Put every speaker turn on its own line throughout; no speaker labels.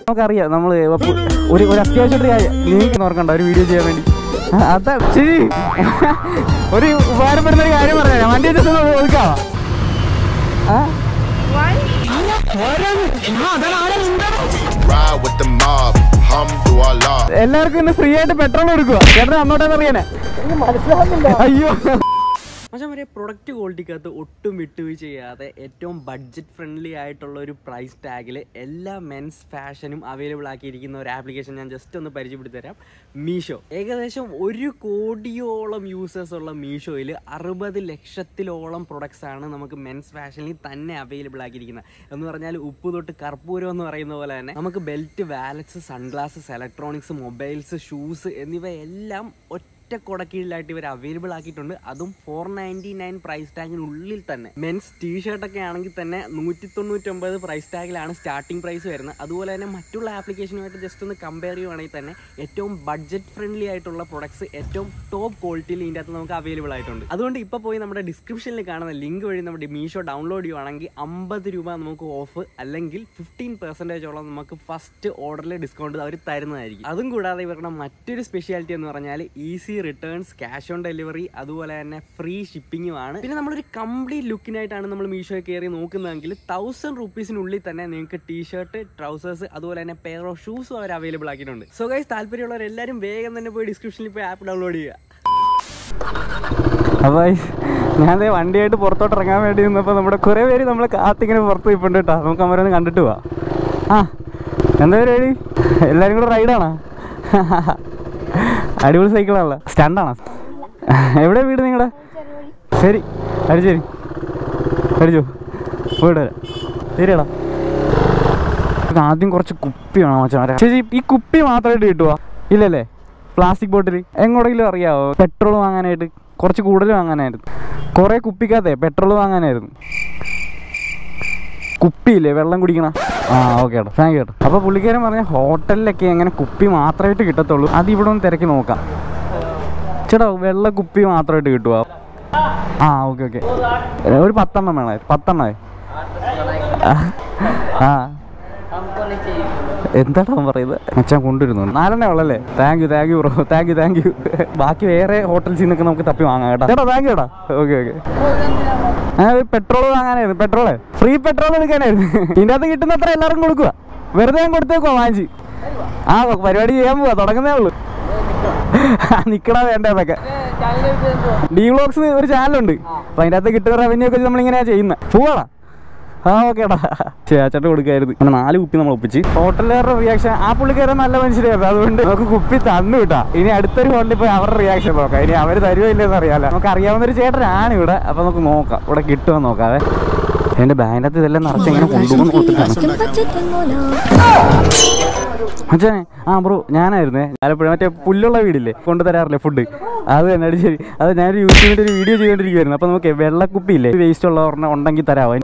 നമുക്കറിയാം നമ്മൾ ഒരു ഒരു അത്യാവശ്യമായിട്ട് കാര്യം നീക്ക് നോക്കണ്ട ഒരു വീഡിയോ ചെയ്യാൻ വേണ്ടി ആ, അതാ ശരി ഒരു ഉപകാരപ്പെടുന്ന ഒരു കാര്യം പറയാം വണ്ടി just ഒന്ന് ഒതുക്കാവാ ആ
Ride with the mob, alhamdulillah.
എല്ലാവർക്കും ഇന്ന് ഫ്രീ ആയിട്ട് പെട്രോൾ കൊടുക്കുക ചേട്ടൻ അങ്ങോട്ടെന്ന് അറിയാനേ അയ്യോ
പക്ഷേ വരെ പ്രൊഡക്റ്റ് ക്വാളിറ്റിക്കകത്ത് ഒട്ടും വിട്ടുവീഴ്ച ചെയ്യാതെ ഏറ്റവും ബഡ്ജറ്റ് ഫ്രണ്ട്ലി ആയിട്ടുള്ള ഒരു പ്രൈസ് ടാഗിൽ എല്ലാ മെൻസ് ഫാഷനും അവൈലബിൾ ആക്കിയിരിക്കുന്ന ഒരു ആപ്ലിക്കേഷൻ ഞാൻ ജസ്റ്റ് ഒന്ന് പരിചയപ്പെടുത്തി തരാം മീഷോ ഏകദേശം ഒരു കോടിയോളം യൂസേഴ്സ് ഉള്ള മീഷോയിൽ അറുപത് ലക്ഷത്തിലോളം പ്രൊഡക്ട്സ് ആണ് നമുക്ക് മെൻസ് ഫാഷനിൽ തന്നെ അവൈലബിൾ ആക്കിയിരിക്കുന്നത് എന്ന് പറഞ്ഞാൽ ഉപ്പ് തൊട്ട് കർപ്പൂരം എന്ന് പറയുന്ന പോലെ തന്നെ നമുക്ക് belt wallets sunglasses electronics mobiles shoes എന്നിവ എല്ലാം ഒറ്റ ഒറ്റ കൊടക്കീഴിലായിട്ട് ഇവർ അവൈലബിൾ ആക്കിയിട്ടുണ്ട് അതും ഫോർ നയൻറ്റി നയൻ പ്രൈസ് ടാഗിനുള്ളിൽ തന്നെ മെൻസ് ടീ ഷർട്ടൊക്കെ ആണെങ്കിൽ തന്നെ നൂറ്റി തൊണ്ണൂറ്റൊമ്പത് പ്രൈസ് ടാഗിലാണ് സ്റ്റാർട്ടിംഗ് പ്രൈസ് വരുന്നത് അതുപോലെ തന്നെ മറ്റുള്ള ആപ്ലിക്കേഷനുമായിട്ട് ജസ്റ്റ് ഒന്ന് കമ്പയർ ചെയ്യുവാണെങ്കിൽ തന്നെ ഏറ്റവും ബഡ്ജറ്റ് ഫ്രണ്ട്ലി ആയിട്ടുള്ള പ്രൊഡക്ട്സ് ഏറ്റവും ടോപ്പ് ക്വാളിറ്റിയിൽ ഇതിൻ്റെ അകത്ത് നമുക്ക് അവൈലബിൾ ആയിട്ടുണ്ട് അതുകൊണ്ട് ഇപ്പോൾ പോയി നമ്മുടെ ഡിസ്ക്രിപ്ഷനിൽ കാണുന്ന ലിങ്ക് വഴി നമ്മുടെ മീഷോ ഡൗൺലോഡ് ചെയ്യുവാണെങ്കിൽ അമ്പത് രൂപ നമുക്ക് ഓഫ് അല്ലെങ്കിൽ ഫിഫ്റ്റീൻ പെർസെൻറ്റേജോളം നമുക്ക് ഫസ്റ്റ് ഓർഡറിൽ ഡിസ്കൗണ്ട് അവർ തരുന്നതായിരിക്കും അതും കൂടാതെ ഇവരുടെ മറ്റൊരു സ്പെഷ്യാലിറ്റി എന്ന് പറഞ്ഞാൽ easy returns cash on delivery അതുപോലെ തന്നെ ഫ്രീ ഷിപ്പിങ്ങുമാണ് പിന്നെ നമ്മളൊരു കംപ്ലീറ്റ് ലുക്കിനായിട്ടാണ് നമ്മൾ മീഷോ കയറി നോക്കുന്നതെങ്കിൽ തൗസൻഡ് റുപ്പീസിനുള്ളിൽ തന്നെ നിങ്ങൾക്ക് ടീ ഷർട്ട് ട്രൗസേഴ്സ് അതുപോലെ തന്നെ പെയർ ഓഫ് ഷൂസും അവർ അവൈലബിൾ ആക്കിയിട്ടുണ്ട് സോ ഗൈസ് താല്പര്യമുള്ളവർ എല്ലാവരും വേഗം തന്നെ പോയി ഡിസ്ക്രിപ്ഷനിൽ പോയി ആപ്പ് ഡൗൺലോഡ് ചെയ്യുക
അപ്പോൾ ഞാൻ ദേ വണ്ടിയായിട്ട് പുറത്തോട്ട് ഇറങ്ങാൻ വേണ്ടി നിന്നപ്പോൾ നമ്മുടെ കുറേ പേര് നമ്മളെ കാത്തിങ്ങനെ പുറത്ത് നിൽപ്പുണ്ട് കേട്ടോ നമുക്ക് അവരൊന്ന് കണ്ടിട്ട് പോവാം ആ എന്താ പരിപാടി എല്ലാവരും കൂടെ റൈഡാണോ അടിപൊളി സൈക്കിളാണല്ലോ സ്റ്റാൻഡാണോ എവിടെ വീട് നിങ്ങളുടെ ശരി അടിച്ചേരി അടിച്ചോ പോയിട്ട് വരാം ശരിയടാ ഇത് ആദ്യം കുറച്ച് കുപ്പി വേണം മച്ചാൻ ചേച്ചി ഈ കുപ്പി മാത്രമായിട്ട് കിട്ടുവാ ഇല്ലല്ലേ പ്ലാസ്റ്റിക് ബോട്ടിൽ എങ്ങോട്ടെങ്കിലും അറിയാവോ പെട്രോൾ വാങ്ങാനായിട്ട് കുറച്ച് കൂടുതൽ വാങ്ങാനായിരുന്നു കുറേ കുപ്പിക്കകത്തെ പെട്രോൾ വാങ്ങാനായിരുന്നു കുപ്പിയില്ലേ വെള്ളം കുടിക്കണ ആ ഓക്കെ ഏട്ടാ താങ്ക് യു ഏട്ടാ അപ്പോൾ പുള്ളിക്കാരൻ പറഞ്ഞ ഹോട്ടലിലൊക്കെ അങ്ങനെ കുപ്പി മാത്രമായിട്ട് കിട്ടത്തുള്ളൂ അത് ഇവിടെ ഒന്ന് തിരക്കി നോക്കാം ചേട്ടാ വെള്ള കുപ്പി മാത്രമായിട്ട് കിട്ടുമോ ആ ഓക്കെ ഓക്കെ ഒരു പത്തെണ്ണം വേണേ പത്തെണ്ണേ ആ എന്താടാ അവൻ പറയുന്നത് മച്ചാൻ കൊണ്ടുവരുന്നു നാലെണ്ണേ ഉള്ളല്ലേ thank you thank you bro thank you thank you ബാക്കി വേറെ ഹോട്ടൽസിൽ നിന്നൊക്കെ നമുക്ക് തപ്പി വാങ്ങാം കേട്ടോ ചേട്ടാ താങ്ക് യു ഏട്ടാ ഓക്കെ ഓക്കെ ആ പെട്രോൾ വാങ്ങാനായിരുന്നു പെട്രോള് ഫ്രീ പെട്രോൾ എടുക്കാനായിരുന്നു ഇതിൻ്റെ അകത്ത് കിട്ടുന്ന അത്ര എല്ലാവർക്കും കൊടുക്കുക വെറുതെ ഞാൻ കൊടുത്തേക്കുവാ വാങ്ങിച്ച് ആ പരിപാടി ചെയ്യാൻ പോവാ തുടങ്ങുന്നേ ഉള്ളൂ നിക്കടാ വേണ്ടതൊക്കെ ഡി വ്ലോഗ്സ് ഒരു ചാനലുണ്ട് അപ്പൊ അതിൻ്റെ അകത്ത് കിട്ടുന്ന റവന്യൂ ഒക്കെ നമ്മളിങ്ങനെയാ ചെയ്യുന്നത് പോവാടാ ആ ഓക്കേടാ ചേച്ചട്ട് കൊടുക്കായിരുന്നു അങ്ങനെ നാല് കുപ്പി നമ്മൾ ഒപ്പിച്ച് ഹോട്ടലുകാരുടെ റിയാക്ഷൻ ആ പുള്ളിക്കാരൻ നല്ല മനുഷ്യരായിരുന്നു അതുകൊണ്ട് നമുക്ക് കുപ്പി തന്നു വിട്ടാ ഇനി അടുത്തൊരു ഹോട്ടലിൽ പോയി അവരുടെ റിയാക്ഷൻ നോക്കാം ഇനി അവർ തരുമോ ഇല്ലെന്ന് അറിയാലോ നമുക്ക് അറിയാവുന്ന ഒരു ചേട്ടനാണ് ഇവിടെ അപ്പൊ നമുക്ക് നോക്കാം ഇവിടെ കിട്ടുമോ നോക്കാവേ എന്റെ ബാഗിൻ്റെ അകത്ത് ഇതെല്ലാം നിറച്ച് ഇങ്ങനെ കൊണ്ടുപോകുന്ന കൊടുത്തിട്ടാണ് അച്ഛനെ ആ ബ്രോ ഞാനായിരുന്നേ ആലപ്പുഴ മറ്റേ പുല്ലുള്ള വീടില്ലേ കൊണ്ടുതരാറില്ലേ ഫുഡ് അത് തന്നെ അടി ശരി അത് ഞാനൊരു യൂട്യൂബിൻ്റെ ഒരു വീഡിയോ ചെയ്തുകൊണ്ടിരിക്കുവായിരുന്നു അപ്പോൾ നമുക്ക് വെള്ളക്കുപ്പി ഇല്ലേ വേസ്റ്റ് ഉള്ള ഒരെണ്ണം ഉണ്ടെങ്കിൽ തരാമോ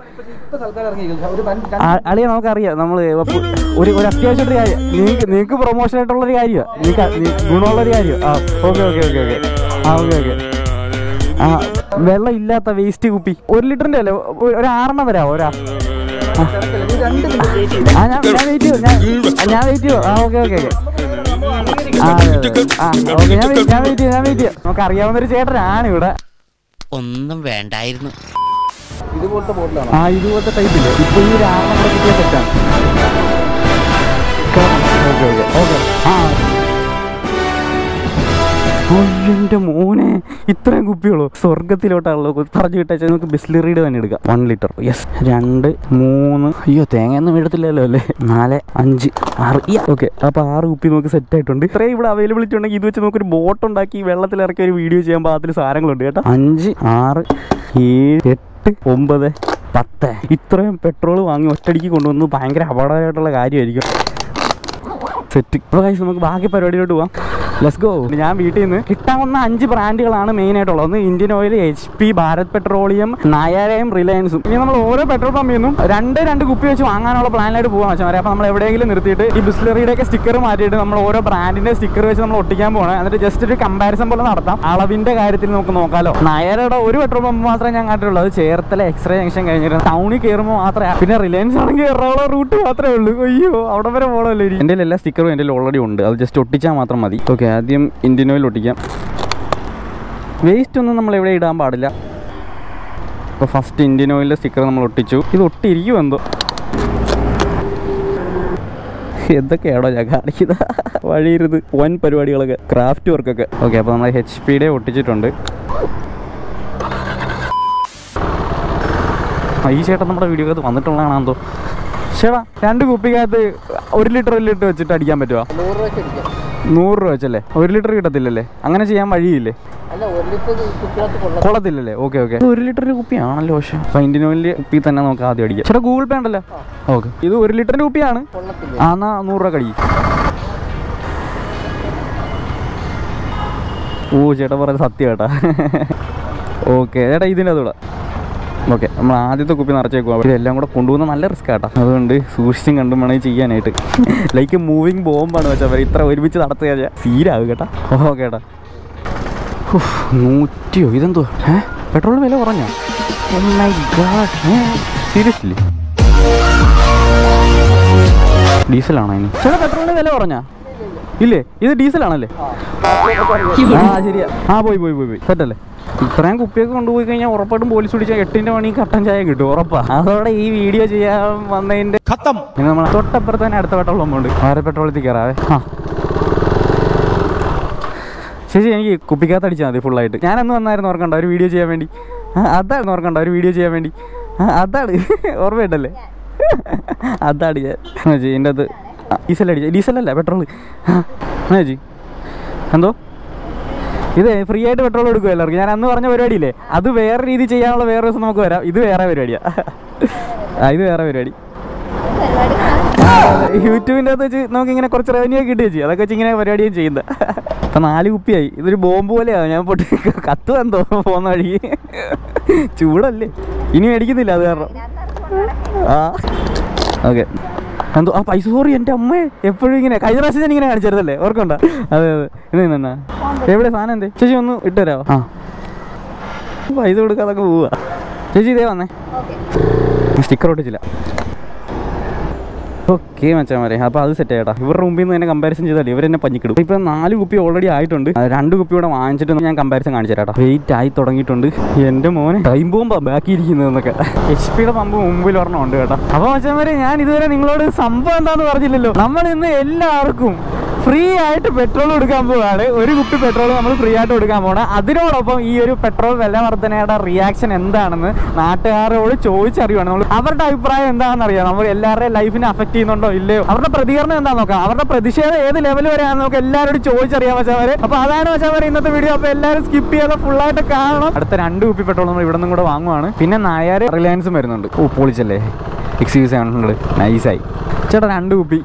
ആ- അളിയ നമുക്കറിയാം നമ്മൾ ഒരു ഒരു അത്യാവശ്യമായിട്ട് കാര്യം നിങ്ങൾക്ക് നിങ്ങൾക്ക് പ്രൊമോഷൻ ആയിട്ടുള്ളൊരു കാര്യമാണ് നിങ്ങൾക്ക് ഗുണമുള്ളൊരു കാര്യം ആ ഓക്കെ ഓക്കെ ഓക്കെ ഓക്കെ ആ ഓക്കെ ഓക്കെ ആ വെള്ളം ഇല്ലാത്ത വേസ്റ്റ് കുപ്പി ഒരു ലിറ്ററിൻ്റെ അല്ലേ ഒ- ഒരു ആറെണ്ണം തരാമോ ഒരാ ആ ആ, ഞാൻ ഞാൻ വെയിറ്റ് ചെയ്തു ഞാൻ ആ, ഞാൻ വെയിറ്റ് ചെയ്തു ആ ഓക്കെ ഓക്കെ ഓക്കെ ആ അതെ, അതെ. ആ ഓക്കെ ഞാൻ wait- ഞാൻ വെയിറ്റ് ചെയ്തു ഞാൻ വെയിറ്റ് ചെയ്തു നമുക്ക് അറിയാവുന്ന ഒരു ചേട്ടനാണ് ഇവിടെ
ഒന്നും വേണ്ടായിരുന്നു
ആ ഇതുപോലത്തെ ടൈപ്പില്ലേ ഇപ്പൊ ഈ രാമ കിട്ടിയ സെറ്റാണ് ഓക്കെ ഓക്കെ ഓക്കെ ആ എന്റെ മോനെ ഇത്രയും കുപ്പികളോ സ്വർഗത്തിലോട്ടാണല്ലോ പറഞ്ഞു വിട്ടാൽ നമുക്ക് ബിസ്ലറിയുടെ തന്നെ എടുക്കാം വൺ ലിറ്റർ യെസ് രണ്ട് മൂന്ന് അയ്യോ തേങ്ങയൊന്നും എടുത്തില്ലല്ലോ അല്ലേ നാല് അഞ്ച് ആറ് ഓക്കെ അപ്പൊ ആറ് കുപ്പി നമുക്ക് സെറ്റ് ആയിട്ടുണ്ട് ഇത്രയും ഇവിടെ അവൈലബിലിറ്റി ഉണ്ടെങ്കിൽ ഇത് വെച്ച് നമുക്കൊരു ബോട്ട് ഉണ്ടാക്കി വെള്ളത്തിൽ ഇറക്കി ഒരു വീഡിയോ ചെയ്യാൻ പാകത്തിൽ സാധനങ്ങളുണ്ട് കേട്ടോ അഞ്ച് ആറ് ഏഴ് എട്ട് ഒമ്പത് പത്ത് ഇത്രയും പെട്രോൾ വാങ്ങി ഒറ്റടിക്ക് കൊണ്ടുവന്നത് ഭയങ്കര അപകടമായിട്ടുള്ള കാര്യമായിരിക്കും സെറ്റ് അപ്പോൾ guys നമുക്ക് ബാക്കി പരിപാടിയിലോട്ട് പോവാം ലെറ്റ്സ് ഗോ ഞാൻ വീട്ടിൽ നിന്ന് കിട്ടാവുന്ന അഞ്ച് ബ്രാൻഡുകളാണ് മെയിൻ ആയിട്ടുള്ളത് ഒന്ന് Indian oil H P Bharat petroleum നയാരയും റിലയൻസും ഇനി നമ്മൾ ഓരോ പെട്രോൾ പമ്പിൽ നിന്നും രണ്ട് രണ്ട് കുപ്പി വെച്ച് വാങ്ങാനുള്ള പ്ലാനിലായിട്ട് പോകാൻ വെച്ചാൽ അപ്പോൾ നമ്മൾ എവിടെയെങ്കിലും നിർത്തിയിട്ട് ഈ ബിസ്ലറിയുടെ ഒക്കെ സ്റ്റിക്കർ മാറ്റിയിട്ട് നമ്മൾ ഓരോ ബ്രാൻഡിന്റെ സ്റ്റിക്കർ വെച്ച് നമ്മൾ ഒട്ടിക്കാൻ പോകണം എന്നിട്ട് ജസ്റ്റ് ഒരു കമ്പാരിസൺ പോലെ നടത്താം അളവിന്റെ കാര്യത്തിൽ നമുക്ക് നോക്കാലോ നയരയുടെ ഒരു പെട്രോൾ പമ്പ് മാത്രമേ ഞാൻ കണ്ടിട്ടുള്ളൂ അത് ചേർത്തല എക്സ്റേ ജംഗ്ഷൻ കഴിഞ്ഞിട്ട് ടൗണിൽ കയറുമ്പോൾ മാത്രമേ പിന്നെ റിലയൻസ് ആണെങ്കിൽ എറണാകുളം റൂട്ട് മാത്രമേ ഉള്ളൂ അയ്യോ അവിടെ വരെ പോകണമല്ലോ എൻ്റെ എല്ലാ സ്റ്റിക്കറും എൻ്റെ ഓൾറെഡി ഉണ്ട് അത് ജസ്റ്റ് ഒട്ടിച്ചാൽ മാത്രം മതി ഓക്കെ ആദ്യം ഇന്ത്യൻ ഓയിൽ ഒട്ടിക്കാം വേസ്റ്റ് ഒന്നും നമ്മൾ എവിടെ ഇടാൻ പാടില്ല അപ്പോൾ ഫസ്റ്റ് ഇന്ത്യൻ ഓയിലിൻ്റെ സ്റ്റിക്കർ നമ്മൾ ഒട്ടിച്ചു ഇത് ഒട്ടിയിരിക്കും എന്തോ എന്തൊക്കെയാണോ ഞാൻ കാണിക്കുന്നത് വഴിയിരുത് വൻ പരിപാടികളൊക്കെ ക്രാഫ്റ്റ് വർക്കൊക്കെ ഓക്കെ അപ്പോൾ നമ്മൾ എച്ച് പിയുടെ ഒട്ടിച്ചിട്ടുണ്ട് ആ, ഈ ചേട്ടൻ നമ്മുടെ വീഡിയോക്കകത്ത് വന്നിട്ടുള്ളതാണെന്തോ ചേട്ടാ രണ്ട് കുപ്പിക്കകത്ത് ഒരു ലിറ്റർ ഒരു ലിറ്റർ വെച്ചിട്ട് അടിക്കാൻ പറ്റുമോ നൂറ് രൂപ വെച്ചല്ലേ ഒരു ലിറ്റർ കിട്ടത്തില്ലല്ലേ അങ്ങനെ ചെയ്യാൻ വഴിയില്ലേ കൊള്ളത്തില്ലല്ലേ ഓക്കെ ഓക്കെ ഒരു ലിറ്ററിന്റെ കുപ്പിയാണല്ലോ പക്ഷെ അപ്പൊ ഇന്ത്യൻ ഓയിലിന്റെ കുപ്പി തന്നെ നമുക്ക് ആദ്യം അടിക്കാം ചേട്ടാ ഗൂഗിൾ പേ ഉണ്ടല്ലോ ഓക്കെ ഇത് ഒരു ലിറ്ററിന്റെ കുപ്പിയാണ് ആ എന്നാ നൂറ് രൂപ കടിക്കും ഓ ചേട്ടാ പറഞ്ഞത് സത്യം ചേട്ടാ ഓക്കെ ചേട്ടാ ഇതിൻ്റെ അതുകൂടെ ഓക്കെ നമ്മൾ ആദ്യത്തെ കുപ്പി നിറച്ചേക്കുക ഇതെല്ലാം കൂടെ കൊണ്ടുപോകുന്ന നല്ല റിസ്ക് ആട്ടാ അതുകൊണ്ട് സൂക്ഷിച്ചും കണ്ടും വേണമെങ്കിൽ ചെയ്യാനായിട്ട് ലൈക്ക് മൂവിങ് ബോംബാണ് വെച്ചാൽ ഇത്ര ഒരുമിച്ച് നടത്തുക ഞാൻ സീരാകും കേട്ടാ ഓക്കെ ഏട്ടാ ഉഫ്, നൂറ്റിയോ ഇതെന്തോ ഏ പെട്രോൾ വില കുറഞ്ഞോ സീരിയസ്ലി ഡീസലാണോ ഇനി ചേട്ടാ പെട്രോളിന് വില കുറഞ്ഞാ ഇല്ലേ ഇത് ഡീസലാണല്ലേ ആ ശരിയാ ആ പോയി പോയി പോയി പോയി സെറ്റല്ലേ ഇത്രയും കുപ്പിയൊക്കെ കൊണ്ടുപോയി കഴിഞ്ഞാൽ ഉറപ്പായിട്ടും പോലീസ് പിടിച്ചാൽ എട്ടിന്റെ മണി കട്ടൻ ചായ കിട്ടും ഉറപ്പാ അതോടെ ഈ വീഡിയോ ചെയ്യാൻ വന്നതിന്റെ ഇനി നമ്മൾ തൊട്ടപ്പുറത്ത് തന്നെ അടുത്ത പെട്രോൾ പമ്പുണ്ട് വേറെ പെട്രോളത്തിൽ കയറാവേ ആ ശരി എനിക്ക് കുപ്പിക്കകത്ത് അടിച്ചാൽ മതി ഫുള്ളായിട്ട് ഞാനന്ന് വന്നായിരുന്നു ഓർക്കണ്ട ഒരു വീഡിയോ ചെയ്യാൻ വേണ്ടി ആ, അതാണ് ഓർക്കണ്ട ഒരു വീഡിയോ ചെയ്യാൻ വേണ്ടി ആ, അതാണ് ഓർമ്മയുണ്ടല്ലേ അതാണ് ഞാൻ ചേച്ചി എൻ്റെ അത് ഡീസൽ അടിച്ച ഡീസലല്ല പെട്രോൾ ചേച്ചി എന്തോ ഇത് ഫ്രീ ആയിട്ട് പെട്രോൾ കൊടുക്കും എല്ലാവർക്കും ഞാൻ അന്ന് പറഞ്ഞ പരിപാടിയില്ലേ അത് വേറെ രീതി ചെയ്യാനുള്ള വേറെ ദിവസം നമുക്ക് വരാം ഇത് വേറെ പരിപാടിയാ ആ ഇത് വേറെ പരിപാടി യൂട്യൂബിൻ്റെ അകത്ത് വെച്ച് നമുക്ക് ഇങ്ങനെ കുറച്ച് റവന്യൂ ഒക്കെ കിട്ടുകയും ചെയ്യും അതൊക്കെ വെച്ച് ഇങ്ങനെ പരിപാടിയും ചെയ്യുന്നത് ഇപ്പം നാല് കുപ്പിയായി ഇതൊരു ബോംബ് പോലെയാണ് ഞാൻ പൊട്ടി കത്തു എന്തോ പോകുന്ന വഴി ചൂടല്ലേ ഇനി മേടിക്കുന്നില്ല അത് കാരണം ആ ഓക്കെ എന്തോ ആ പൈസ സോറി എൻ്റെ അമ്മേ എപ്പോഴും ഇങ്ങനെ കഴിഞ്ഞ പ്രാവശ്യം ഞാൻ ഇങ്ങനെ കാണിച്ചായിരുന്നല്ലേ ഓർക്കണ്ട അതെ അതെ ഇത് നിന്നാ എവിടെ സാധനം എന്തേ ചേച്ചി ഒന്ന് ഇട്ടുതരാമോ ആ പൈസ കൊടുക്കാതൊക്കെ പോവാ ചേച്ചി ഇതേ വന്നേ സ്റ്റിക്കർ ഒട്ടിച്ചില്ല ഓക്കെ മച്ചാമാരെ അപ്പോൾ അത് സെറ്റ് ആയിട്ടാ ഇവരുടെ മുമ്പിൽ നിന്ന് തന്നെ കമ്പാരിസൺ ചെയ്താൽ ഇവർ എന്നെ പഞ്ഞിക്കിടും ഇപ്പം നാല് കുപ്പി ഓൾറെഡി ആയിട്ടുണ്ട് ആ, രണ്ട് കുപ്പി കൂടെ വാങ്ങിച്ചിട്ട് ഞാൻ കമ്പാരിസൺ കാണിച്ചു തരാം വെയിറ്റ് ആയി തുടങ്ങിയിട്ടുണ്ട് എൻ്റെ മോനെ ടൈം ബോംബാ ബാക്കി ഇരിക്കുന്നതെന്നൊക്കെ എച്ച് പിയുടെ പമ്പ് മുമ്പിൽ ഒരെണ്ണം ഉണ്ട് കേട്ടോ അപ്പോൾ മച്ചാമാരെ ഞാൻ ഇതുവരെ നിങ്ങളോട് സംഭവം എന്താന്ന് പറഞ്ഞില്ലല്ലോ നമ്മൾ ഇന്ന് എല്ലാവർക്കും ഫ്രീ ആയിട്ട് പെട്രോൾ കൊടുക്കാൻ പോവാണ് ഒരു കുപ്പി പെട്രോൾ നമ്മൾ ഫ്രീ ആയിട്ട് കൊടുക്കാൻ പോകണം അതിനോടൊപ്പം ഈ ഒരു പെട്രോൾ വില വർധനയുടെ റിയാക്ഷൻ എന്താണെന്ന് നാട്ടുകാരോട് ചോദിച്ചറിയുവാണ് നമ്മൾ അവരുടെ അഭിപ്രായം എന്താണെന്ന് അറിയാം നമ്മൾ എല്ലാവരുടെയും ലൈഫിനെ അഫക്ട് ചെയ്യുന്നുണ്ടോ ഇല്ലയോ അവരുടെ പ്രതികരണം എന്താണെന്ന് നോക്കാം അവരുടെ പ്രതിഷേധം ഏത് ലെവൽ വരെയാണെന്ന് നമുക്ക് എല്ലാവരോടും ചോദിച്ചറിയാൻ വെച്ചവര് അപ്പൊ അതാണ് വെച്ചവർ ഇന്നത്തെ വീഡിയോ അപ്പൊ എല്ലാവരും സ്കിപ്പ് ചെയ്യാതെ full ആയിട്ട് കാണണം അടുത്ത രണ്ട് കുപ്പി പെട്രോൾ നമ്മൾ ഇവിടെ നിന്നും കൂടെ വാങ്ങുവാണ് പിന്നെ നായർ റിലയൻസും വരുന്നുണ്ട് ഓ പൊളിച്ചല്ലേ എക്സ് യു സെവൻ ഹൺഡ്രഡ് നൈസായി ചേട്ടാ രണ്ട് കുപ്പി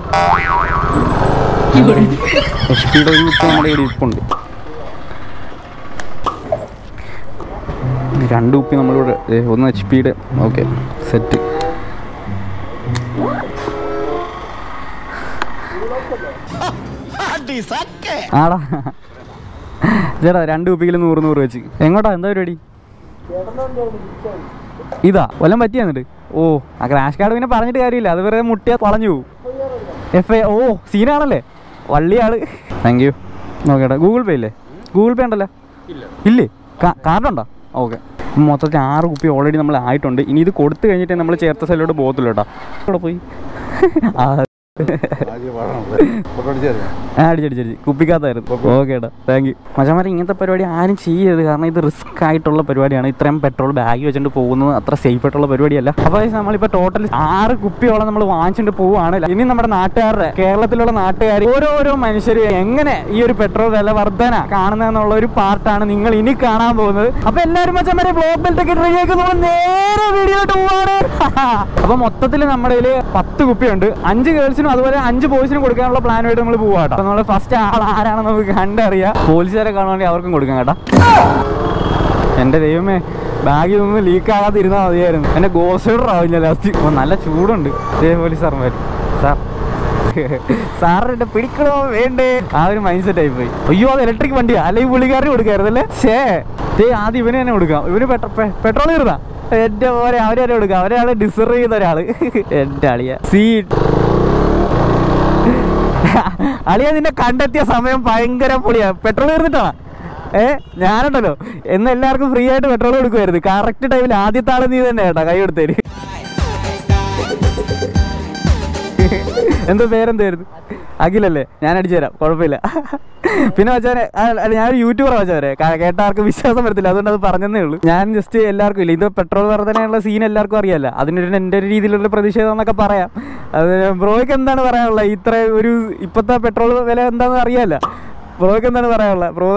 എച്ച് പിയുടെ ഒരു കുപ്പി നമ്മുടെ ഇവിടെ ഇരിപ്പുണ്ട് രണ്ട് കുപ്പി നമ്മളിവിടെ ദേ, ഒന്ന് എച്ച് പിയുടെ ഓക്കെ സെറ്റ് ആടാ ചേട്ടാ രണ്ട് കുപ്പിയിൽ നൂറ് നൂറ് വെച്ച് എങ്ങോട്ടാ എന്താ പരിപാടി ഇതാ വല്ലതും പറ്റിയാ എന്നിട്ട് ഓ ആ ക്രാഷ് കാർഡ് പിന്നെ പറഞ്ഞിട്ട് കാര്യമില്ല അത് വെറുതെ മുട്ടിയാ വളഞ്ഞു പോകും എഫ് ഐ ഓ സീനാണല്ലേ വള്ളിയാള് താങ്ക് യു നോക്കേട്ടാ ഗൂഗിൾ പേ ഇല്ലേ ഗൂഗിൾ പേ ഉണ്ടല്ലോ ഇല്ലേ കാർഡുണ്ടോ ഓക്കെ മൊത്തത്തിൽ ആറ് കുപ്പി ഓൾറെഡി നമ്മൾ ആയിട്ടുണ്ട് ഇനി ഇത് കൊടുത്തു കഴിഞ്ഞിട്ട് നമ്മൾ ചേർത്ത സ്ഥലത്തോട്ട് പോകത്തുള്ളൂ കേട്ടോ ഇവിടെ പോയി ആ ആ അടിച്ചടിച്ചടിച്ച് കുപ്പിക്കകത്തായിരുന്നു ഓക്കെ ഏട്ടാ താങ്ക് യു മച്ചന്മാരെ ഇങ്ങനത്തെ പരിപാടി ആരും ചെയ്യരുത് കാരണം ഇത് റിസ്ക് ആയിട്ടുള്ള പരിപാടിയാണ് ഇത്രയും പെട്രോൾ ബാഗ് വെച്ചിട്ട് പോകുന്നത് അത്ര സേഫ് ആയിട്ടുള്ള പരിപാടിയല്ല അപ്പോൾ നമ്മളിപ്പോൾ ടോട്ടൽ ആറ് കുപ്പിയോളം നമ്മൾ വാങ്ങിച്ചിട്ട് പോവുകയാണ് ഇനി നമ്മുടെ നാട്ടുകാരുടെ കേരളത്തിലുള്ള നാട്ടുകാർ ഓരോരോ മനുഷ്യർ എങ്ങനെ ഈ ഒരു പെട്രോൾ വില വർധന കാണുന്നതെന്നുള്ള ഒരു പാർട്ടാണ് നിങ്ങൾ ഇനി കാണാൻ പോകുന്നത് അപ്പോൾ എല്ലാവരും മച്ചന്മാരെ ബ്ലോക്ക് ബെൽറ്റ് ഒക്കെ റെഡിയാക്കി നമ്മൾ നേരെ വീഡിയോട്ട് പോവാണ് അപ്പൊ മൊത്തത്തിൽ നമ്മുടെ കയ്യില് പത്ത് കുപ്പിയുണ്ട് അഞ്ച് ഗേൾസിനും അതുപോലെ അഞ്ച് ബോയ്സിനും കൊടുക്കാനുള്ള പ്ലാനുമായിട്ട് നമ്മൾ പോവാ കേട്ടോ അപ്പൊ നമ്മൾ ഫസ്റ്റ് ആൾ ആരാണെന്ന് നമുക്ക് കണ്ടറിയാം പോലീസുകാരെ കാണുവാണെങ്കിൽ അവർക്കും കൊടുക്കാം കേട്ടോ എന്റെ ദൈവമേ ബാഗിൽ നിന്ന് ലീക്ക് ആകാതെ ഇരുന്നാൽ മതിയായിരുന്നു എന്റെ ഗോസൈഡർ ആവില്ല ലാസ്റ്റ് ഓ നല്ല ചൂടുണ്ട് ദേ പോലീസ് സാർമാർ സാർ സാറിന്റെ പിടിക്കണോ വേണ്ടേ ആ ഒരു മൈൻഡ് സെറ്റ് ആയി പോയി അയ്യോ അത് ഇലക്ട്രിക് വണ്ടിയാ അല്ലെങ്കിൽ പുള്ളിക്കാരന് കൊടുക്കായിരുന്നല്ലേ ഷേ ദേ ആദ്യം ഇവന് തന്നെ കൊടുക്കാം ഇവന് പെട്രോൾ തീർന്നാ എന്റെ പോലെ അവരെ തന്നെ കൊടുക്കാം അവരെയാണ് ഡിസർവ് ചെയ്യുന്ന ഒരാള് എന്റെ അളിയ സീറ്റ് അളിയ നിന്നെ കണ്ടെത്തിയ സമയം ഭയങ്കര പൊളിയാ പെട്രോൾ തീർന്നിട്ടാ ഏ ഞാനുണ്ടല്ലോ എന്ന് എല്ലാവർക്കും ഫ്രീ ആയിട്ട് പെട്രോൾ കൊടുക്കുമായിരുന്നു കറക്റ്റ് ടൈമിൽ ആദ്യത്തെ ആള് നീ തന്നെ കേട്ടാ കൈ കൊടുത്തേര് എന്തോ പേരെന്തായിരുന്നു അഖിലല്ലേ ഞാൻ അടിച്ചു തരാം കുഴപ്പമില്ല പിന്നെ വെച്ചാൽ ഞാനൊരു യൂട്യൂബർ വെച്ചവരെ കേട്ട ആർക്കും വിശ്വാസം വരത്തില്ല അതുകൊണ്ട് അത് പറഞ്ഞതേ ഉള്ളൂ ഞാൻ ജസ്റ്റ് എല്ലാവർക്കും ഇല്ല ഇത് പെട്രോൾ വർധനയുള്ള സീൻ എല്ലാവർക്കും അറിയാല്ല അതിനൊരു എൻ്റെ ഒരു രീതിയിലുള്ള പ്രതിഷേധം എന്നൊക്കെ പറയാം അത് ബ്രോയ്ക്ക് എന്താണ് പറയാനുള്ളത് ഇത്ര ഒരു ഇപ്പോഴത്തെ പെട്രോൾ വില എന്താണെന്ന് അറിയാല്ല ബ്രോയ്ക്ക് എന്താണ് പറയാനുള്ളത് ബ്രോ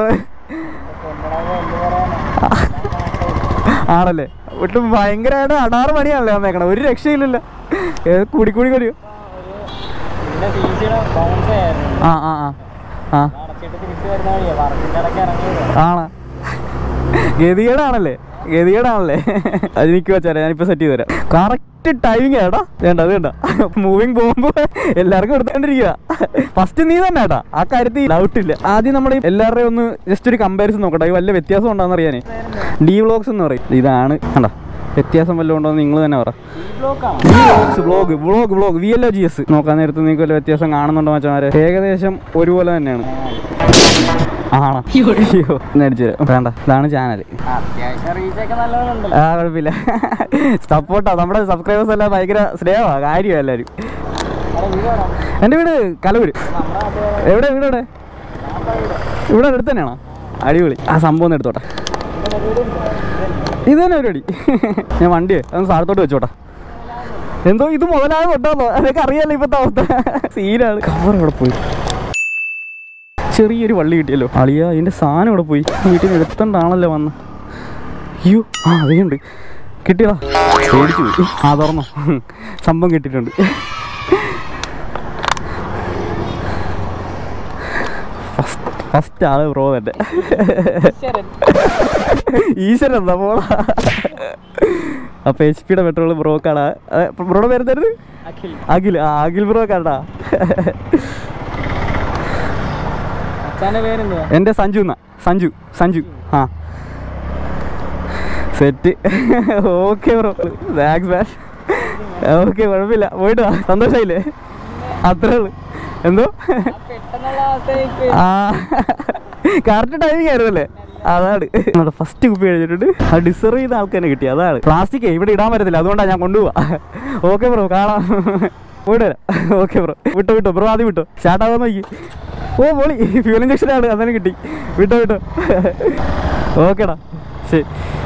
ആണല്ലേ ഒട്ടും ഭയങ്കരമായിട്ട് അടാറ് പണിയാണല്ലേ വന്നേക്കണം ഒരു രക്ഷയില്ലല്ലോ ഏ, കൂടി കൂടി കൂടി
പിന്നെ സി സിയുടെ ബൗൺസ് ആയിരുന്നു
ആ ആ ആ ആ
അടച്ചിട്ട് തിരിച്ചു വരുന്ന വഴിയാ വർക്കിന്റെ ഇടയ്ക്ക് ഇറങ്ങിയത്
ആണ് ഗതികേടാണല്ലേ ഗതികേടാണല്ലേ അത് എനിക്ക് വെച്ചാൽ ഞാനിപ്പോ സെറ്റ് ചെയ്ത് തരാം കറക്റ്റ് ടൈമിംഗ് ഏടാ വേണ്ട അത് വേണ്ട മൂവിങ് പോകുമ്പോ എല്ലാവർക്കും എടുത്തോണ്ടിരിക്കുക ഫസ്റ്റ് നീ തന്നെ ഏട്ടാ ആ കാര്യത്തിൽ ഡൗട്ട് ഇല്ല ആദ്യം നമ്മുടെ എല്ലാവരുടെയും ഒന്ന് ജസ്റ്റ് ഒരു കമ്പാരിസൺ നോക്കട്ടെ ഇത് വല്ല വ്യത്യാസം ഉണ്ടോന്ന് അറിയാനേ ഡി വ്ളോഗ്സ് എന്ന് പറയും ഇതാണ് കണ്ടോ വ്യത്യാസം വല്ലതും ഉണ്ടോ എന്ന് നിങ്ങൾ തന്നെ പറ
ബ്ലോക്കാണ്
D vlogs vlog vlog vlog V L O G S നോക്കാൻ നേരത്ത് നിങ്ങൾക്ക് വല്ല വ്യത്യാസം കാണുന്നുണ്ടോ മച്ചാമാരെ ഏകദേശം ഒരുപോലെ തന്നെയാണ് ആണോ അയ്യോ മേടിച്ചു തരാം വേണ്ട ഇതാണ് ചാനൽ
അത്യാവശ്യം റീച്ച് ഒക്കെ നല്ലതുണ്ടല്ലോ
ആ കുഴപ്പമില്ല സപ്പോർട്ടാ നമ്മുടെ സബ്സ്ക്രൈബേഴ്സ് എല്ലാം ഭയങ്കര സ്നേഹമാണ് കാര്യമാണ് എല്ലാവരും
അവിടെ വീട് വേണം
എൻ്റെ വീട് കലവൂര്
നമ്മുടെ നാട്ടുകാരെ
എവിടെ വീട് എവിടെ ഇവിടെ അടുത്ത് തന്നെയാണോ അടിപൊളി ആ സംഭവം ഒന്ന് എടുത്തോട്ടെ ഇത് തന്നെ പരിപാടി ഞാൻ വണ്ടി ഒന്ന് സാധനത്തോട്ട് വെച്ചോട്ടെ എന്തോ ഇത് മുതലായ കൊണ്ടാന്നോ അതൊക്കെ അറിയാലോ ഇപ്പത്തെ അവസ്ഥ സീനാണ് കവർ അവിടെ പോയി ചെറിയൊരു വള്ളി കിട്ടിയല്ലോ അളിയ അതിന്റെ സാധനം ഇവിടെ പോയി വീട്ടിൽ നിന്ന് എടുത്തോണ്ടാണല്ലോ വന്ന് അയ്യോ ആ അതുണ്ട് കിട്ടിയതാ പേടിച്ചു പോയി ആ തുറന്നോ സംഭവം കിട്ടിയിട്ടുണ്ട് ഫസ്റ്റ് ഫസ്റ്റ് ആള് ബ്രോ തന്നെ ഈശ്വരൻ എന്താ പോളാ അപ്പൊ എച്ച് പിയുടെ പെട്രോൾ ബ്രോക്കാണ് ബ്രോയുടെ പേരെന്തായിരുന്നു
അഖിൽ
അഖിൽ ആ അഖിൽ ബ്രോ കണ്ടാ
അച്ഛൻ്റെ പേരെന്തുവാ
എൻ്റെ സഞ്ജു എന്നാ സഞ്ജു സഞ്ജു ആ set okay bro thanks man okay കുഴപ്പമില്ല പോയിട്ട് വാ സന്തോഷമായില്ലേ അത്രേ ഉള്ളു എന്തോ
പെട്ടെന്നുള്ള അവസ്ഥ
ആ കറക്റ്റ് ടൈമിംഗ് ആയിരുന്നല്ലേ അതാണ് നമ്മുടെ ഫസ്റ്റ് കുപ്പി കഴിഞ്ഞിട്ടുണ്ട് അത് ഡിസർവ് ചെയ്ത ആൾക്കാരെ കിട്ടി അതാണ് പ്ലാസ്റ്റിക് ഇവിടെ ഇടാൻ പറ്റത്തില്ല അതുകൊണ്ടാണ് ഞാൻ കൊണ്ടുപോവാ ഓക്കെ ബ്രോ കാണാം പോയിട്ട് വരാം ഓക്കെ ബ്രോ വിട്ടോ വിട്ടോ ബ്രോ ആദ്യം വിട്ടോ സ്റ്റാർട്ട് ആവാൻ നോക്കി ഓ പോളി ഫ്യൂൽ ഇഞ്ചക്ഷൻ ആണ് അന്നേരം കിട്ടി വിട്ടോ വിട്ടോ ഓക്കേടാ ശരി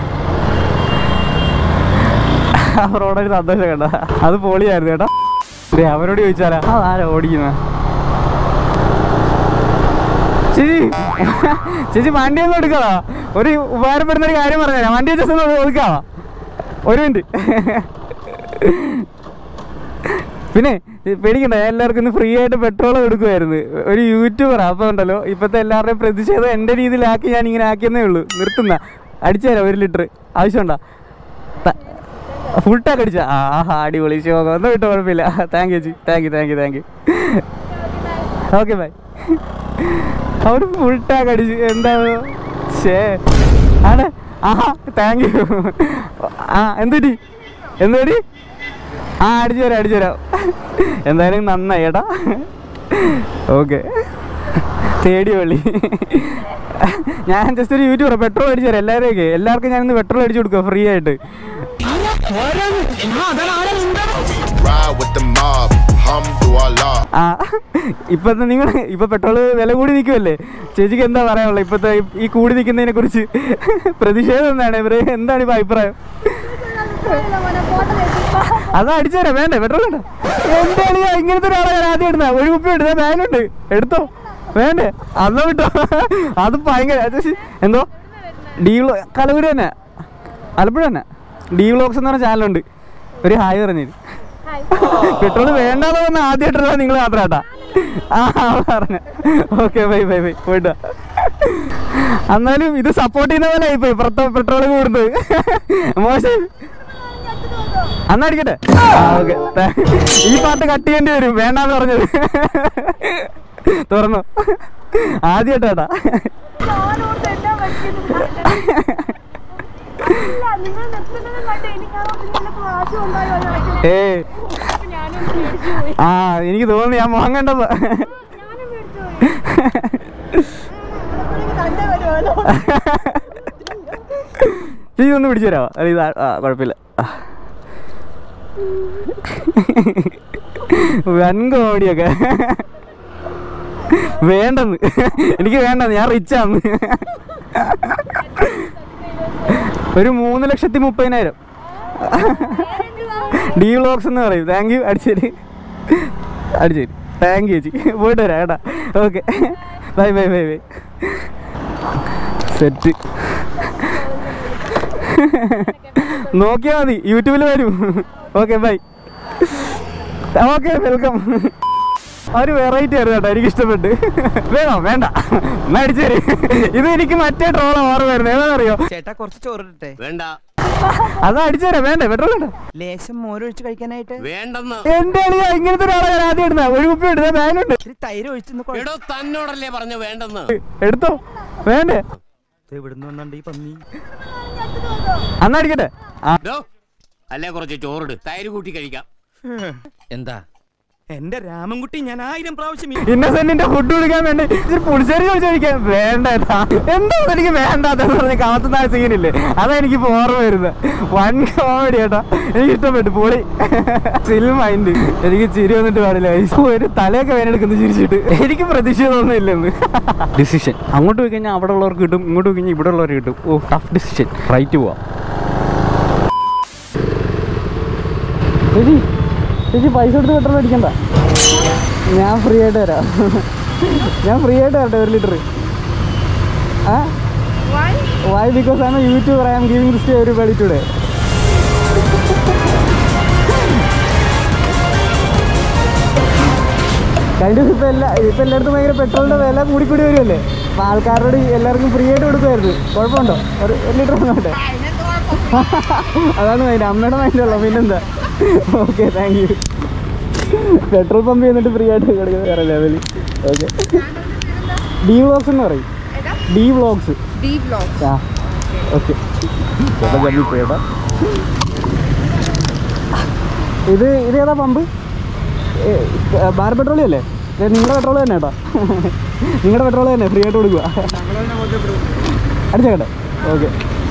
അവരോട് ഒരു സന്തോഷം കേട്ടോ അത് പൊളിയായിരുന്നു കേട്ടോ ദേ, അവരോട് ചോദിച്ചാലാ അതാരാ ഓടിക്കുന്ന ചേച്ചി ചേച്ചി വണ്ടി ഒന്ന് എടുക്കാവാ ഒരു ഉപകാരപ്പെടുന്ന ഒരു കാര്യം പറഞ്ഞുതരാം വണ്ടി ജസ്റ്റ് ഒന്ന് ഒതുക്കാവാ ഒരു മിനിറ്റ് പിന്നെ ഈ പേടിക്കണ്ട ഞാൻ എല്ലാവർക്കും ഇന്ന് ഫ്രീ ആയിട്ട് പെട്രോൾ കൊടുക്കുമായിരുന്നു ഒരു യൂട്യൂബർ അപ്പോൾ ഉണ്ടല്ലോ ഇപ്പോഴത്തെ എല്ലാവരുടെയും പ്രതിഷേധം എൻ്റെ രീതിയിലാക്കി ഞാൻ ഇങ്ങനെ ആക്കിയെന്നേ ഉള്ളൂ നിർത്തുന്ന അടിച്ചു തരാം ഒരു ലിറ്റർ ആവശ്യമുണ്ടോ ഫുൾ ടാക്ക് അടിച്ച ആ ഹാ അടിപൊളി ശോകം ഒന്നും വിട്ടോ കുഴപ്പമില്ല താങ്ക് യു ചേച്ചി thank you thank you thank you okay bye അവിടെ ഫുൾ ടാക്ക് അടിച്ചു എന്താ ഷേ ആണ് ആഹാ താങ്ക് യു ആ എന്തുടി എന്തുടി ആ അടിച്ചു തരാം അടിച്ചു തരാം എന്തായാലും നന്നായി ഏട്ടാ ഓക്കെ തേടി വള്ളി ഞാൻ ജസ്റ്റ് ഒരു യൂട്യൂബർ പെട്രോൾ അടിച്ചു തരാം എല്ലാവരെയൊക്കെ എല്ലാവർക്കും ഞാൻ ഇന്ന് പെട്രോൾ അടിച്ചു കൊടുക്കുക ഫ്രീ ആയിട്ട്
Ride with the mob, Alhamdulillah.
ആ ഇപ്പത്തെ നിങ്ങൾ ഇപ്പൊ പെട്രോൾ വില കൂടി നിൽക്കുമല്ലേ ചേച്ചിക്ക് എന്താ പറയാനുള്ളത് ഇപ്പത്തെ ഈ- ഈ കൂടി നിൽക്കുന്നതിനെ കുറിച്ച് പ്രതിഷേധം എന്താണ് ഇവര് എന്താണ് ഇപ്പൊ അഭിപ്രായം അതാ അടിച്ചുതരാം വേണ്ടേ പെട്രോൾ വേണ്ട എന്താണ് ഞാൻ ഇങ്ങനത്തെ ഒരാളെ ഞാൻ ആദ്യം ഇടുന്ന ഒരു കുപ്പി ഇടുന്ന ബാഗുണ്ട് എടുത്തോ വേണ്ടേ അന്നോ വിട്ടോ അത് ഭയങ്കര അത് ശി- എന്തോ ഡി വ്ലോ കലവൂര് തന്നെ ആലപ്പുഴ തന്നെ ഡി വ്ലോഗ്സ് എന്ന് പറഞ്ഞ ചാനലുണ്ട് ഒരു ഹായ് പറഞ്ഞു പെട്രോൾ വേണ്ടാന്ന് പറഞ്ഞ ആദ്യമായിട്ടുള്ള നിങ്ങൾ മാത്രം കേട്ടാ ആ പറഞ്ഞ ഓക്കെ ബൈ ബൈ ബൈ പോയിട്ടോ എന്നാലും ഇത് സപ്പോർട്ട് ചെയ്യുന്ന പോലെ ആയിപ്പോയി പുറത്ത് പെട്രോൾ കൂടുന്നത് മോശം അന്നാ അടിക്കട്ടെ ആ ഓക്കെ ഈ പാട്ട് കട്ട് ചെയ്യേണ്ടി വരും വേണ്ടാന്ന് പറഞ്ഞത് തുറന്നു ആദ്യമായിട്ടാ
ഞാനോർത്ത് എന്നാ പറ്റിയെന്ന് അല്ല, നിങ്ങൾ നിർത്തുന്നത് കണ്ട് എനിക്കതോർത്ത് ഇങ്ങനെ ക്ലാസ് ഉണ്ടായോ എന്ന് ഇടയ്ക്ക്
ഏ
അപ്പൊ ഞാനൊന്ന് പേടിച്ചു പോയി
ആ എനിക്ക് തോന്നുന്നു ഞാൻ മോഹം കണ്ടപ്പോ
ഞാനും പേടിച്ചു പോയി അപ്പോഴേക്ക് തന്നെ വരുമല്ലോ
ചേച്ചി ഒന്ന് പിടിച്ചു തരാമോ അല്ല ഇത് ആ- ആ കുഴപ്പമില്ല ആ. വൻ കോമഡിയൊക്കെ വേണ്ടെന്ന് എനിക്ക് വേണ്ടെന്ന് ഞാൻ റിച്ചാന്ന് ഒരു മൂന്ന് ലക്ഷത്തി മുപ്പതിനായിരം ഡി വ്ലോഗ്സ് എന്ന് പറയും താങ്ക് യു അടിച്ചേരി അടിച്ചേരി താങ്ക് യു ചേച്ചി പോയിട്ട് വരാം കേട്ടാ okay bye bye bye bye set നോക്കിയാ മതി യൂട്യൂബിൽ വരും ഓക്കെ ബൈ ഓക്കെ വെൽക്കം ഒരു വെറൈറ്റി ആയിരുന്നു കേട്ടോ എനിക്ക് ഇഷ്ടപ്പെട്ട് വേണോ വേണ്ട എന്നാ അടിച്ചു തരും ഇത് എനിക്ക് മറ്റേ ട്രോള ഓർമ്മ വരുന്നത് ഏതാണെന്നറിയോ
ചേട്ടാ കുറച്ച് ചോറിട്ടെ
വേണ്ട
അതാ അടിച്ചു തരാം വേണ്ടേ പെട്രോൾ വേണ്ട
ലേശം മോരൊഴിച്ച് കഴിക്കാനായിട്ട്
വേണ്ടെന്ന്
എന്റെ അളിയാ ഇങ്ങനത്തെ ഒരാളെ ഞാൻ ആദ്യം ഇടുന്ന ഒരു കുപ്പി ഇടുന്ന ബാനുണ്ട്
ഇത്തിരി തൈര് ഒഴിച്ചൊന്ന് കുഴ-
എടോ തന്നോടല്ലേ പറഞ്ഞു വേണ്ടെന്ന്
എടുത്തോ വേണ്ടേ
ഇത് എവിടുന്ന് വന്നുണ്ട് ഈ പന്നി
അന്നാ അടിക്കട്ടെ ആ
ഡോ അല്ലേ കുറച്ച് ചോറിട് തൈര് കൂട്ടി കഴിക്കാം
എന്താ
എന്റെ രാമൻകുട്ടി ഞാൻ ആയിരം പ്രാവശ്യം ഈ-
ഇന്നസെന്റിന്റെ ഫുഡ് കുടിക്കാൻ വേണ്ടി ഇച്ചിരി പുളിശ്ശേരി ചോദിച്ചാൽ വേണ്ട ഏട്ടാ. എന്താ എനിക്ക് വേണ്ടാത്തെന്ന് പറഞ്ഞ കാത്തുന്ന സീനില്ലേ അതാ എനിക്ക് ഇപ്പൊ ഓർമ്മ വരുന്നത് വൻ കോമഡി ഏട്ടാ എനിക്ക് ഇഷ്ടപ്പെട്ടു പൊളി സിൽ മൈൻഡ് എനിക്ക് ചിരി വന്നിട്ട് പാടില്ല ഈ ഒരു തലയൊക്കെ വേനെടുക്കുന്നു ചിരിച്ചിട്ട് എനിക്ക് പ്രതീക്ഷയൊന്നും ഇല്ലെന്ന് ഡിസിഷൻ അങ്ങോട്ട് പോയി കഴിഞ്ഞാൽ അവിടെ ഉള്ളവർക്ക് കിട്ടും ഇങ്ങോട്ട് പോയി കഴിഞ്ഞാൽ ഇവിടെ ഉള്ളവർക്ക് കിട്ടും ഓ ടഫ് ഡിസിഷൻ റൈറ്റ് പോവാം ചേച്ചി ചേച്ചി പൈസ കൊടുത്ത് പെട്രോൾ അടിക്കണ്ട ഞാൻ ഫ്രീ ആയിട്ട് തരാം ഞാൻ ഫ്രീ ആയിട്ട് തരട്ടെ ഒരു ലിറ്റർ ആ why because I am YouTuber I am giving this to everybody today കഴിഞ്ഞ ദിവസം ഇപ്പം എല്ലാ ഇപ്പം എല്ലായിടത്തും ഭയങ്കര പെട്രോളിൻ്റെ വില കൂടിക്കൂടി വരുമല്ലേ അപ്പോൾ ആൾക്കാരോട് എല്ലാവർക്കും ഫ്രീ ആയിട്ട് കൊടുക്കുമായിരുന്നു കുഴപ്പമുണ്ടോ ഒരു ഒരു ലിറ്റർ വന്നോട്ടെ അതാണ് മൈൻഡ് അമ്മയുടെ മൈൻഡുള്ളൂ പിന്നെന്താ okay thank you petrol pump ചെയ്യുന്നിട്ട് ഫ്രീ ആയിട്ട് കൊടുക്കുന്നത് വേറെ ലെവൽ ഓക്കെ ഡി വ്ളോഗ്സ് എന്ന് പറയും ഡി വ്ളോഗ്സ്
ഡി ബ്ലോഗ്
ആ ഓക്കെ ചേട്ടാ ജമ്മി ചേട്ടാ ഇത് ഇത് ഏതാ പമ്പ് ഭാരത് പെട്രോളിയം അല്ലേ ഇത് നിങ്ങളുടെ പെട്രോൾ തന്നെ കേട്ടോ നിങ്ങളുടെ പെട്രോൾ തന്നെ ഫ്രീ ആയിട്ട് കൊടുക്കുക അടിച്ചേക്കട്ടെ ഓക്കെ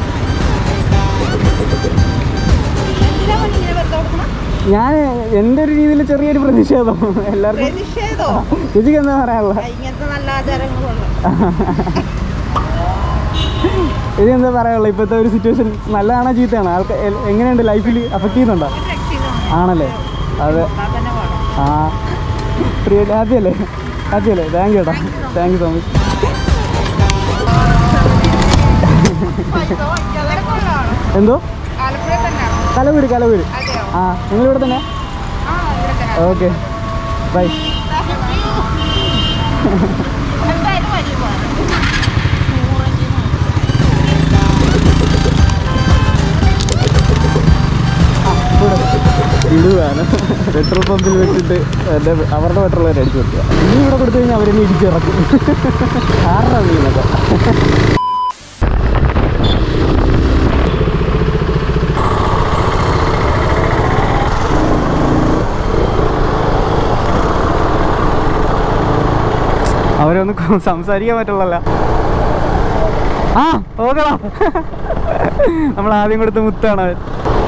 ഞാൻ എൻ്റെ ഒരു രീതിയിൽ ചെറിയൊരു പ്രതിഷേധം എല്ലാവർക്കും
പ്രതിഷേധോ
ചേച്ചിക്ക് എന്താ പറയാനുള്ളത്
ഇങ്ങനത്തെ നല്ല ആചാരങ്ങളുണ്ട്
ഇത് എന്താ പറയാനുള്ളത് ഇപ്പോഴത്തെ ഒരു സിറ്റുവേഷൻ നല്ലതാണോ ചീത്തയാണോ ആൾക്ക് എ- എങ്ങനെയുണ്ട് ലൈഫിൽ അഫക്റ്റ് ചെയ്യുന്നുണ്ടോ ആണല്ലേ അതെ ആ ഫ്രീ ഹാപ്പി അല്ലേ ഹാപ്പി അല്ലേ താങ്ക് യു ചേട്ടാ താങ്ക് യു സോ മച്ച് എന്തോ
ആലപ്പുഴ തന്നെയാണോ
കലവീട് കലവീട്
അതെയോ
ആ നിങ്ങളിവിടെ തന്നെ
ആ ഇവിടെ തന്നെ
ഓക്കെ ബൈ
എന്തായാലും വരുമോ
ഇടുകയാണ് പെട്രോൾ പമ്പിൽ വെച്ചിട്ട് എൻ്റെ അവരുടെ പെട്രോൾ വരെ അടിച്ചു കൊടുക്കുക ഇനി ഇവിടെ കൊടുത്തു കഴിഞ്ഞാൽ അവരെന്നെ ഇടിച്ചിറക്കും ആരുടെ വീണൊക്കെ അവരൊന്നും കൊ- സംസാരിക്കാൻ പറ്റുള്ളല്ല ആ ഓക്കെടാ നമ്മൾ ആദ്യം കൊടുത്ത മുത്താണ് അവൻ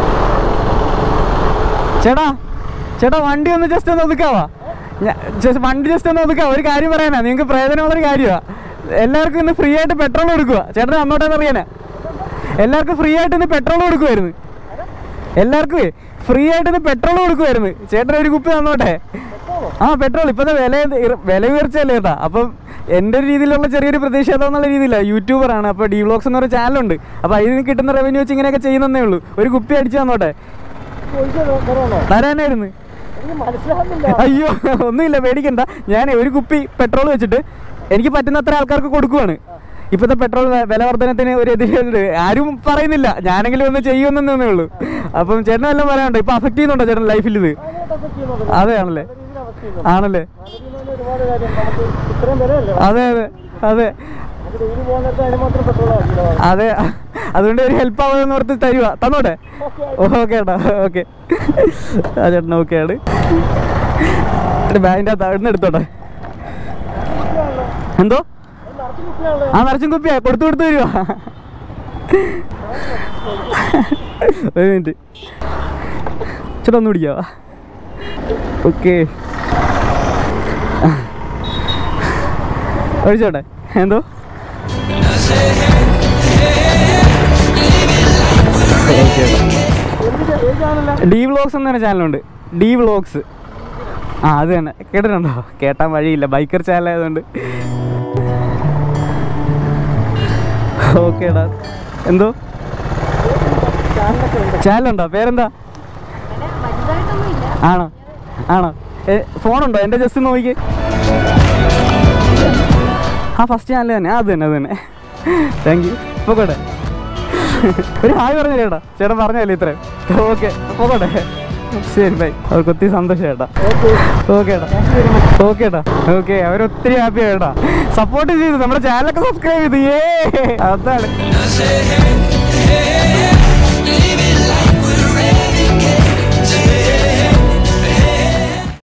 ചേട്ടാ ചേട്ടാ വണ്ടി ഒന്ന് ജസ്റ്റ് ഒന്ന് ഒതുക്കാവാ ഞാ- just വണ്ടി ജസ്റ്റ് ഒന്ന് ഒതുക്കാം ഒരു കാര്യം പറയാനാ നിങ്ങൾക്ക് പ്രയോജനമുള്ളൊരു കാര്യമാണ് എല്ലാവർക്കും ഇന്ന് ഫ്രീ ആയിട്ട് പെട്രോൾ കൊടുക്കുക ചേട്ടൻ അന്നോട്ടെന്ന് അറിയാനാ എല്ലാവർക്കും ഫ്രീ ആയിട്ട് ഇന്ന് പെട്രോൾ കൊടുക്കുമായിരുന്നു എല്ലാവർക്കും ഫ്രീ ആയിട്ട് ഇന്ന് പെട്രോൾ കൊടുക്കുമായിരുന്നു ചേട്ടൻ ഒരു കുപ്പി തന്നോട്ടെ ആ പെട്രോൾ ഇപ്പോഴത്തെ വില ഇറ- വില ഉയർച്ചയല്ലേ ചേട്ടാ അപ്പം എൻ്റെ ഒരു രീതിയിലുള്ള ചെറിയൊരു പ്രതിഷേധം എന്നുള്ള രീതിയിലാണ് യൂട്യൂബറാണ് അപ്പോൾ ഡി വ്ലോഗ്സ് എന്ന് പറഞ്ഞ ചാനലുണ്ട് അപ്പോൾ അതിൽ നിന്ന് കിട്ടുന്ന റവന്യൂ വെച്ച് ഇങ്ങനെയൊക്കെ ചെയ്യുന്നതേ ഉള്ളൂ ഒരു കുപ്പി അടിച്ച് തന്നോട്ടെ തരാനായിരുന്നു അയ്യോ ഒന്നുമില്ല പേടിക്കണ്ട ഞാൻ ഒരു കുപ്പി പെട്രോൾ വെച്ചിട്ട് എനിക്ക് പറ്റുന്ന അത്ര ആൾക്കാർക്ക് കൊടുക്കുവാണ് ഇപ്പോഴത്തെ പെട്രോൾ വെ- വില വർധനത്തിന് ഒരു എതിരുണ്ട് ആരും പറയുന്നില്ല ഞാനെങ്കിലും ഒന്ന് ചെയ്യുമെന്നേ ഉള്ളൂ അപ്പം ചേട്ടൻ എല്ലാം പറയാനുണ്ടോ ഇപ്പൊ അഫക്ട് ചെയ്യുന്നുണ്ടോ ചേട്ടൻ ലൈഫിൽ ഇത് അതെ ആണല്ലേ ആണല്ലേ അതെ അതെ അതെ അതെ അതുകൊണ്ട് ഒരു ഹെൽപ്പ് ആവുമെന്ന് ഓർത്ത് തരുക തന്നോട്ടെ ഓക്കെ ഏട്ടാ ഓക്കെ ആ ചേട്ടൻ ഓക്കെ ആണ് ബാഗിൻ്റെ അകത്ത് അവിടുന്ന് എടുത്തോട്ടെ എന്തോ ആ നിറച്ചും കുപ്പിയാ കൊടുത്തു കൊടുത്തു തരുവാ ഒരു മിനിറ്റ് ചേട്ടാ ഒന്ന് പിടിക്കാവാ ഓക്കെ ഒഴിച്ചോട്ടെ എന്തോ ഡി വ്ളോഗ്സ് എന്ന് പറഞ്ഞ ചാനലുണ്ട് ഡി വ്ളോഗ്സ് ആ അത് തന്നെ കേട്ടിട്ടുണ്ടോ കേട്ടാൻ വഴിയില്ല ബൈക്കർ ചാനൽ ആയതുകൊണ്ട് ഓക്കേടാ എന്തോ ചാനലുണ്ടോ പേരെന്താ ആണോ ആണോ ഏ, ഫോണുണ്ടോ എൻ്റെ ജസ്റ്റ് നോക്കി ആ ഫസ്റ്റ് ചാനൽ തന്നെ ആ, അത് തന്നെ അത് തന്നെ താങ്ക് യു പോകട്ടെ ഒരു ഹായ് പറഞ്ഞു ചേട്ടാ ചേട്ടൻ പറഞ്ഞല്ലേ ഇത്രയും ഓക്കെ പോകട്ടെ ശരി ബൈ അവർക്ക് ഒത്തിരി സന്തോഷം ചേട്ടാ ഓക്കെ ഏട്ടാ ഓക്കെ ഏട്ടാ ഓക്കെ അവരൊത്തിരി ഹാപ്പി ചേട്ടാ സപ്പോർട്ട് ചെയ്തു നമ്മുടെ ചാനലൊക്കെ സബ്സ്ക്രൈബ് ചെയ്തു ഏ അതാണ്